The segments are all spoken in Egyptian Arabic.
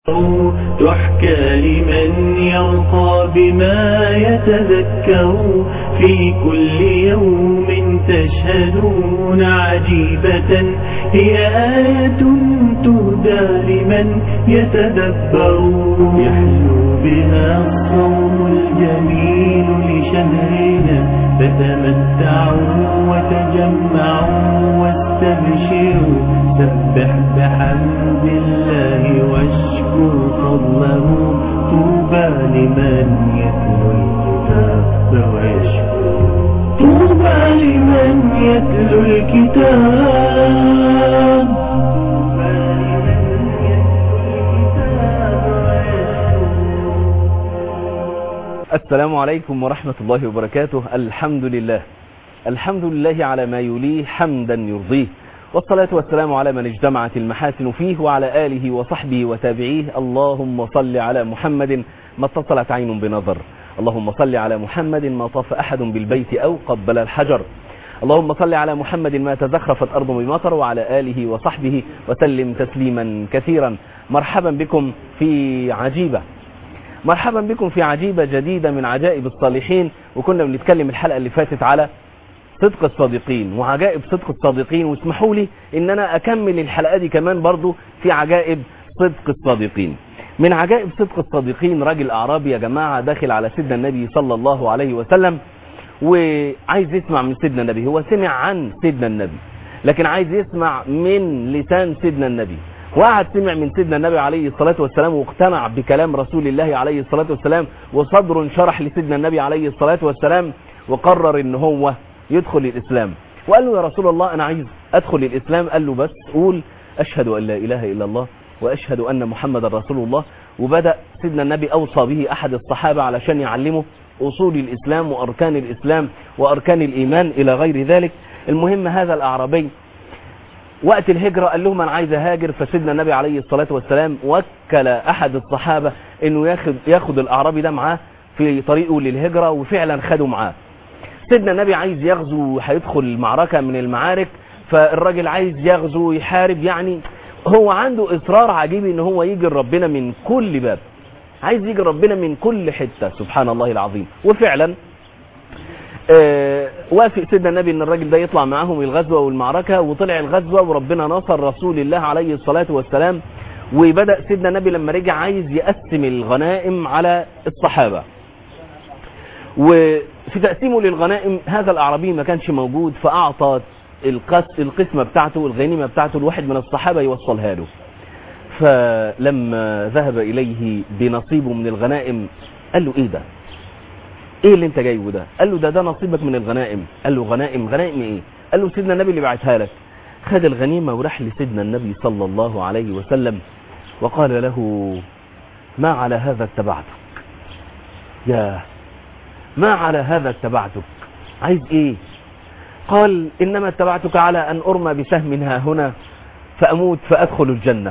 تحكى لمن يرقى بما يتذكر في كل يوم تشهدون عجيبة هي آية تهدى لمن يتدبر يحلو بها الصوم الجميل لشهرنا فتمتعوا وتجمعوا واستبشروا سبح بحمد الله واشكر فضله طوبى لمن يتلو الكتاب ويشكر طوبى لمن يتلو الكتاب طوبى لمن يتلو الكتاب ويشكر السلام عليكم ورحمة الله وبركاته الحمد لله الحمد لله على ما يليه حمدا يرضيه والصلاة والسلام على من اجتمعت المحاسن فيه وعلى آله وصحبه وتابعيه اللهم صل على محمد ما اتصلت عين بنظر اللهم صل على محمد ما طاف أحد بالبيت أو قبل الحجر اللهم صل على محمد ما تزخرفت أرض بمطر وعلى آله وصحبه وسلم تسليما كثيرا مرحبا بكم في عجيبة مرحبا بكم في عجيبة جديدة من عجائب الصالحين وكنا بنتكلم الحلقة اللي فاتت على صدق الصادقين وعجائب صدق الصادقين واسمحوا لي ان انا اكمل الحلقة دي كمان برضو في عجائب صدق الصادقين من عجائب صدق الصادقين راجل اعرابي يا جماعة داخل على سيدنا النبي صلى الله عليه وسلم وعايز يسمع من سيدنا النبي هو سمع عن سيدنا النبي لكن عايز يسمع من لسان سيدنا النبي وقعد سمع من سيدنا النبي عليه الصلاة والسلام واقتنع بكلام رسول الله عليه الصلاة والسلام وصدر انشرح لسيدنا النبي عليه الصلاة والسلام وقرر ان هو يدخل الإسلام وقال له يا رسول الله أنا عايز أدخل الإسلام قال له بس قول أشهد أن لا إله إلا الله وأشهد أن محمد رسول الله وبدأ سيدنا النبي أوصى به أحد الصحابة علشان يعلمه أصول الإسلام وأركان الإسلام وأركان الإيمان إلى غير ذلك المهم هذا الأعرابي وقت الهجرة قال لهم أنا عايز أهاجر فسيدنا النبي عليه الصلاة والسلام وكل أحد الصحابة أنه ياخد, ياخد الأعرابي ده معاه في طريقه للهجرة وفعلا خده معاه سيدنا النبي عايز يغزو هيدخل معركة من المعارك فالراجل عايز يغزو يحارب يعني هو عنده إصرار عجيب ان هو يجي ربنا من كل باب عايز يجي ربنا من كل حتة سبحان الله العظيم وفعلا آه وافق سيدنا النبي ان الراجل ده يطلع معاهم الغزوة والمعركة وطلع الغزوة وربنا نصر رسول الله عليه الصلاة والسلام وبدأ سيدنا النبي لما رجع عايز يقسم الغنائم على الصحابة وفي تقسيمه للغنائم هذا الأعرابي ما كانش موجود فأعطى القس القسمة بتاعته الغنيمة بتاعته لواحد من الصحابة يوصلها له فلما ذهب إليه بنصيبه من الغنائم قال له إيه ده إيه اللي أنت جايبه ده قال له ده ده نصيبك من الغنائم قال له غنائم غنائم إيه قال له سيدنا النبي اللي بعتها لك خد الغنيمة وراح لسيدنا النبي صلى الله عليه وسلم وقال له ما على هذا اتبعتك يا ما على هذا اتبعتك عايز ايه قال انما اتبعتك على ان ارمى بسهم ها هنا فاموت فادخل الجنة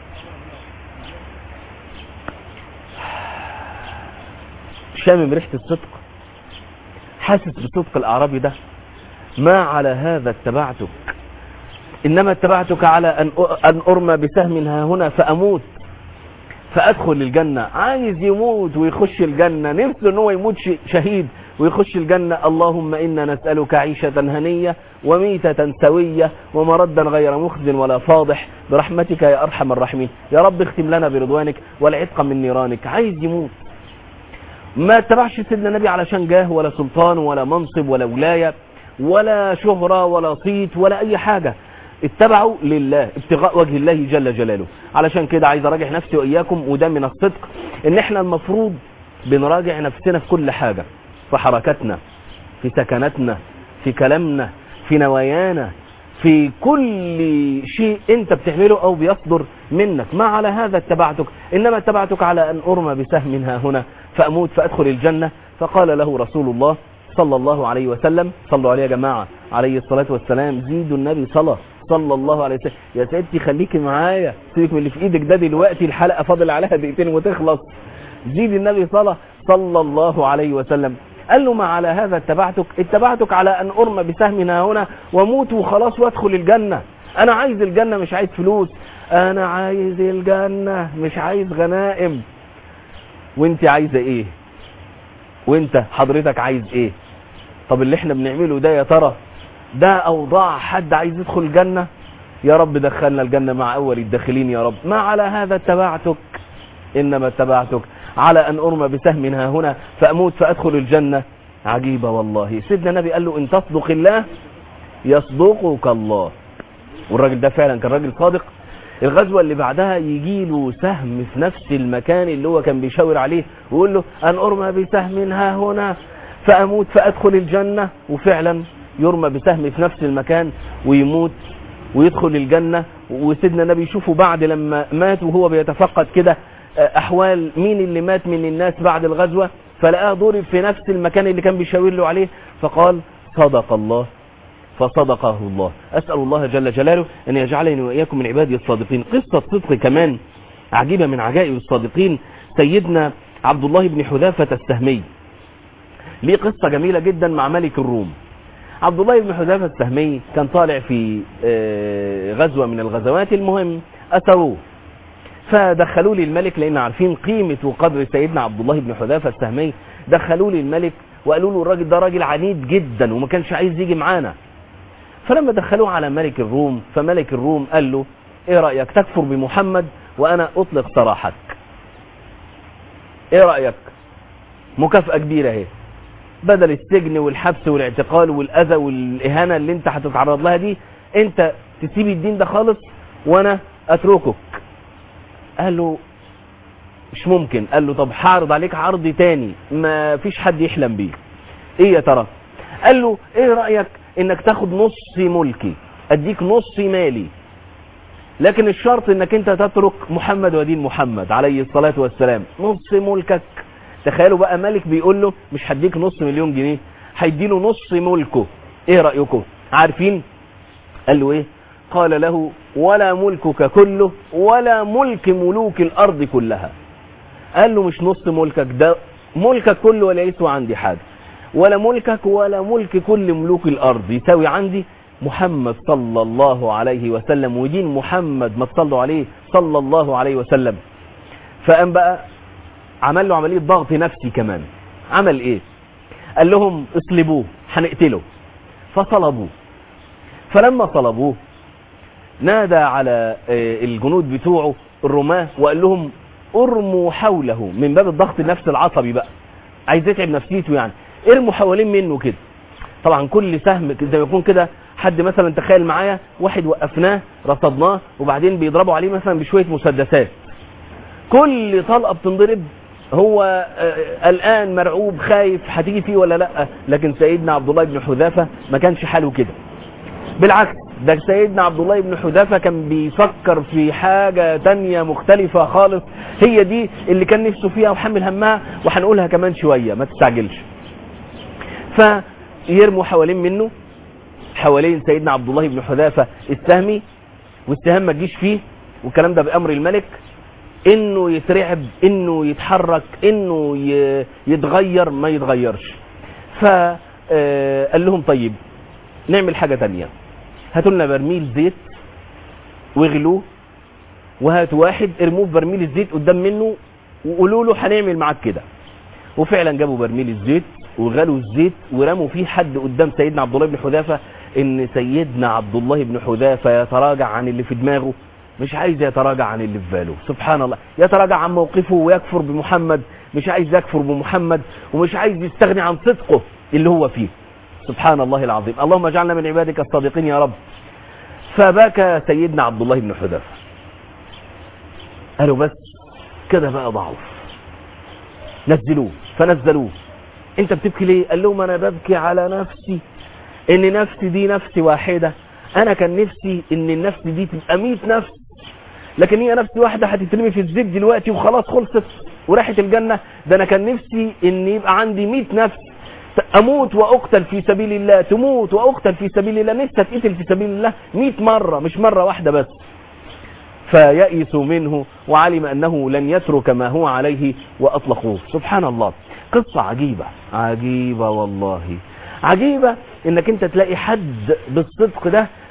شامم ريحة الصدق حاسس بصدق الاعرابي ده ما على هذا اتبعتك انما اتبعتك على ان ان ارمى بسهم ها هنا فاموت فادخل الجنة عايز يموت ويخش الجنة نفسه ان هو يموت شهيد ويخش الجنة اللهم إنا نسألك عيشة هنية وميتة سوية ومردا غير مخز ولا فاضح برحمتك يا أرحم الراحمين يا رب اختم لنا برضوانك والعتق من نيرانك عايز يموت ما اتبعش سيدنا النبي علشان جاه ولا سلطان ولا منصب ولا ولاية ولا شهرة ولا صيت ولا أي حاجة اتبعوا لله ابتغاء وجه الله جل جلاله علشان كده عايز اراجع نفسي واياكم وده من الصدق ان احنا المفروض بنراجع نفسنا في كل حاجة في حركاتنا في سكناتنا في كلامنا في نوايانا في كل شيء انت بتعمله او بيصدر منك ما على هذا اتبعتك انما اتبعتك على ان ارمى بسهم ها هنا فاموت فادخل الجنة فقال له رسول الله صلى الله عليه وسلم صلوا عليه يا جماعة عليه الصلاة والسلام زيدوا النبي صلاة صلى الله عليه وسلم يا سيدتي خليكي معايا سيبك من اللي في ايدك ده دلوقتي الحلقة فاضل عليها دقيقتين وتخلص زيد النبي صلاة صلى الله عليه وسلم قال له ما على هذا اتبعتك اتبعتك على ان ارمى بسهم ها هنا واموت وخلاص وادخل الجنة انا عايز الجنة مش عايز فلوس انا عايز الجنة مش عايز غنائم وانت عايزة ايه وانت حضرتك عايز ايه طب اللي احنا بنعمله ده يا ترى ده اوضاع حد عايز يدخل الجنة يا رب دخلنا الجنة مع اول الداخلين يا رب ما على هذا اتبعتك انما اتبعتك على ان ارمى بسهم ها هنا فاموت فادخل الجنة عجيبة والله سيدنا النبي قال له ان تصدق الله يصدقك الله والراجل ده فعلا كان راجل صادق الغزوة اللي بعدها يجي له سهم في نفس المكان اللي هو كان بيشاور عليه ويقول له أن أرمى بسهم ها هنا فأموت فأدخل الجنة وفعلا يرمى بسهم في نفس المكان ويموت ويدخل الجنة وسيدنا النبي يشوفه بعد لما مات وهو بيتفقد كده أحوال مين اللي مات من الناس بعد الغزوة فلقاه ضرب في نفس المكان اللي كان بيشاور له عليه فقال صدق الله فصدقه الله أسأل الله جل جلاله أن يجعلني وإياكم من عبادي الصادقين قصة صدق كمان عجيبة من عجائب الصادقين سيدنا عبد الله بن حذافة السهمي ليه قصة جميلة جدا مع ملك الروم عبد الله بن حذافة السهمي كان طالع في غزوة من الغزوات المهم أسروه فدخلوا لي الملك لأن عارفين قيمة وقدر سيدنا عبد الله بن حذافة السهمي دخلوا لي الملك وقالوا له الراجل ده راجل عنيد جدا وما كانش عايز يجي معانا فلما دخلوه على ملك الروم فملك الروم قال له ايه رأيك تكفر بمحمد وانا اطلق سراحك ايه رأيك مكافأة كبيرة اهي بدل السجن والحبس والاعتقال والاذى والاهانة اللي انت هتتعرض لها دي انت تسيب الدين ده خالص وانا اتركك قال له مش ممكن قال له طب هعرض عليك عرض تاني ما فيش حد يحلم بيه ايه يا ترى قال له ايه رأيك انك تاخد نص ملكي اديك نص مالي لكن الشرط انك انت تترك محمد ودين محمد عليه الصلاة والسلام نص ملكك تخيلوا بقى ملك بيقول له مش هديك نص مليون جنيه هيديله نص ملكه ايه رأيكم عارفين قال له ايه قال له ولا ملكك كله ولا ملك ملوك الارض كلها قال له مش نص ملكك ده ملكك كله ولا يسوى عندي حاجة ولا ملكك ولا ملك كل ملوك الارض يساوي عندي محمد صلى الله عليه وسلم ودين محمد ما تصلوا عليه صلى الله عليه وسلم فقام بقى عمل له عملية ضغط نفسي كمان عمل ايه قال لهم اصلبوه هنقتله فصلبوه فلما صلبوه نادى على الجنود بتوعه الرماة وقال لهم ارموا حوله من باب الضغط النفسي العصبي بقى عايز يتعب نفسيته يعني ارموا حوالين منه كده طبعا كل سهم زي ما يكون كده حد مثلا تخيل معايا واحد وقفناه رصدناه وبعدين بيضربوا عليه مثلا بشوية مسدسات كل طلقة بتنضرب هو الآن مرعوب خايف هتيجي فيه ولا لا لكن سيدنا عبد الله بن حذافة ما كانش حاله كده بالعكس ده سيدنا عبد الله بن حذافة كان بيفكر في حاجة تانية مختلفة خالص هي دي اللي كان نفسه فيها وحمل همها وهنقولها كمان شوية ما تستعجلش فيرموا حوالين منه حوالين سيدنا عبد الله بن حذافة السهمي والسهام ما تجيش فيه والكلام ده بأمر الملك انه يترعب انه يتحرك انه يتغير ما يتغيرش فقال لهم طيب نعمل حاجة تانية هاتوا لنا برميل زيت واغلوه وهاتوا واحد ارموه في برميل الزيت قدام منه وقولوا له هنعمل معاك كده وفعلا جابوا برميل الزيت وغلوا الزيت ورموا فيه حد قدام سيدنا عبد الله بن حذافة ان سيدنا عبد الله بن حذافة يتراجع عن اللي في دماغه مش عايز يتراجع عن اللي في باله سبحان الله يتراجع عن موقفه ويكفر بمحمد مش عايز يكفر بمحمد ومش عايز يستغني عن صدقه اللي هو فيه سبحان الله العظيم اللهم اجعلنا من عبادك الصادقين يا رب فبكى سيدنا عبد الله بن حذافة قالوا بس كده بقى ضعف نزلوه فنزلوه انت بتبكي ليه قال لهم انا ببكي على نفسي ان نفسي دي نفسي واحدة انا كان نفسي ان النفس دي تبقى 100 نفس لكن هي نفس واحدة هتترمي في الزيت دلوقتي وخلاص خلصت وراحت الجنة ده انا كان نفسي ان يبقى عندي 100 نفس اموت واقتل في سبيل الله تموت واقتل في سبيل الله نفسي اتقتل في سبيل الله 100 مرة مش مرة واحدة بس فيئسوا منه وعلم انه لن يترك ما هو عليه واطلقوه سبحان الله قصة عجيبة عجيبة والله عجيبة انك انت تلاقي حد بالصدق ده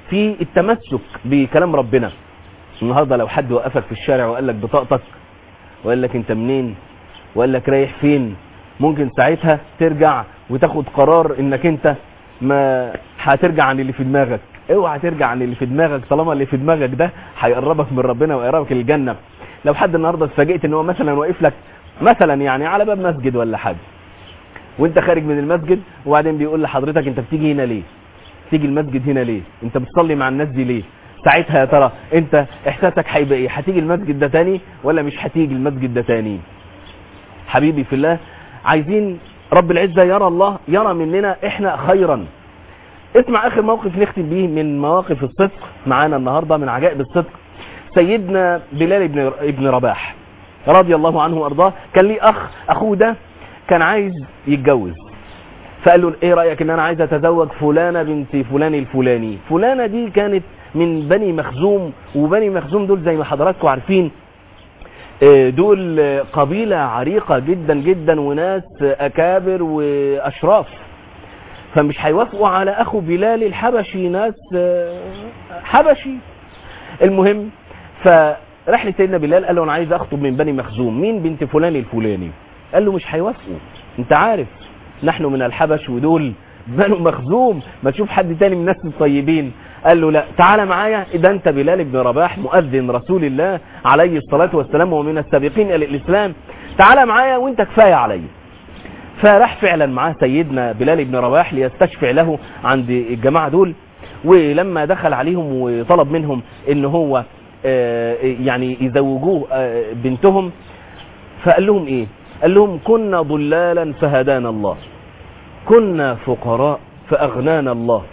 في التمسك بكلام ربنا النهارده لو حد وقفك في الشارع وقال لك بطاقتك وقال لك انت منين وقال لك رايح فين ممكن ساعتها ترجع وتاخد قرار انك انت ما هترجع عن اللي في دماغك اوعى ترجع عن اللي في دماغك طالما اللي في دماغك ده هيقربك من ربنا ويقربك للجنه لو حد النهارده اتفاجئت ان هو مثلا واقف لك مثلا يعني على باب مسجد ولا حاجه وانت خارج من المسجد وبعدين بيقول لحضرتك انت بتيجي هنا ليه تيجي المسجد هنا ليه انت بتصلي مع الناس دي ليه ساعتها يا ترى انت احساسك هيبقى ايه هتيجي المسجد ده تاني ولا مش هتيجي المسجد ده تاني حبيبي في الله عايزين رب العزة يرى الله يرى مننا احنا خيرا اسمع اخر موقف نختم بيه من مواقف الصدق معانا النهاردة من عجائب الصدق سيدنا بلال بن ابن رباح رضي الله عنه وارضاه كان ليه اخ اخوه ده كان عايز يتجوز فقال له ايه رايك ان انا عايز اتزوج فلانه بنت فلان الفلاني فلانه دي كانت من بني مخزوم وبني مخزوم دول زي ما حضراتكم عارفين دول قبيلة عريقة جدا جدا وناس أكابر وأشراف فمش هيوافقوا على أخو بلال الحبشي ناس حبشي المهم فراح لسيدنا بلال قال له أنا عايز أخطب من بني مخزوم مين بنت فلان الفلاني قال له مش هيوافقوا أنت عارف نحن من الحبش ودول بنو مخزوم ما تشوف حد تاني من الناس الطيبين قال له لا تعالى معايا ده انت بلال بن رباح مؤذن رسول الله عليه الصلاة والسلام ومن السابقين الى الاسلام تعالى معايا وانت كفاية عليا فراح فعلا معاه سيدنا بلال بن رباح ليستشفع له عند الجماعة دول ولما دخل عليهم وطلب منهم ان هو يعني يزوجوه بنتهم فقال لهم ايه قال لهم كنا ضلالا فهدانا الله كنا فقراء فأغنانا الله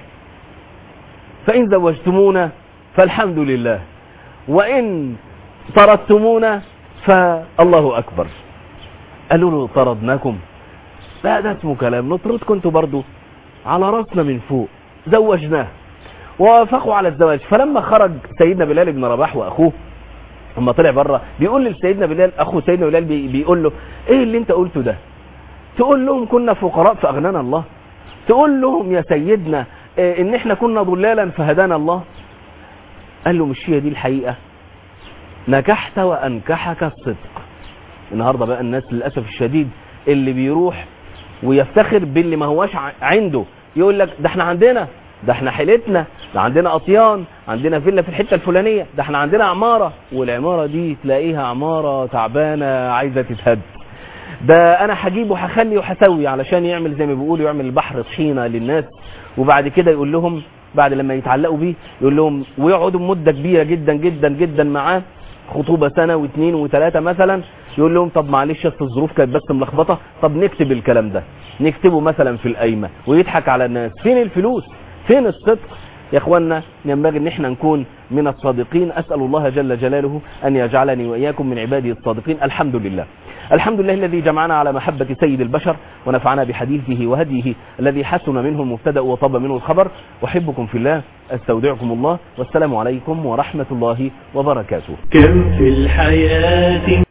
فإن زوجتمونا فالحمد لله وإن طردتمونا فالله أكبر قالوا له طردناكم لا ده اسمه كلام نطردكم انتوا برضو على راسنا من فوق زوجناه ووافقوا على الزواج فلما خرج سيدنا بلال بن رباح وأخوه لما طلع بره بيقول لسيدنا بلال أخو سيدنا بلال بيقول له ايه اللي انت قلته ده تقول لهم كنا فقراء فأغنانا الله تقول لهم يا سيدنا ان احنا كنا ضلالا فهدانا الله قال له مش هي دي الحقيقة نكحت وأنكحك الصدق النهاردة بقى الناس للأسف الشديد اللي بيروح ويفتخر باللي ما هواش عنده يقول لك ده احنا عندنا ده احنا حيلتنا ده عندنا أطيان عندنا فيلا في الحتة الفلانية ده احنا عندنا عمارة والعمارة دي تلاقيها عمارة تعبانة عايزة تتهد ده انا هجيب وهخلي وهسوي علشان يعمل زي ما بيقولوا يعمل البحر طحينه للناس وبعد كده يقول لهم بعد لما يتعلقوا بيه يقول لهم ويقعدوا مده كبيره جدا جدا جدا معاه خطوبه سنه واثنين وثلاثه مثلا يقول لهم طب معلش اصل الظروف كانت بس ملخبطه طب نكتب الكلام ده نكتبه مثلا في القايمه ويضحك على الناس فين الفلوس فين الصدق يا اخوانا ينبغي ان احنا نكون من الصادقين اسال الله جل جلاله ان يجعلني واياكم من عباده الصادقين الحمد لله الحمد لله الذي جمعنا على محبة سيد البشر ونفعنا بحديثه وهديه الذي حسن منه المبتدا وطاب منه الخبر أحبكم في الله استودعكم الله والسلام عليكم ورحمة الله وبركاته كم في الحياة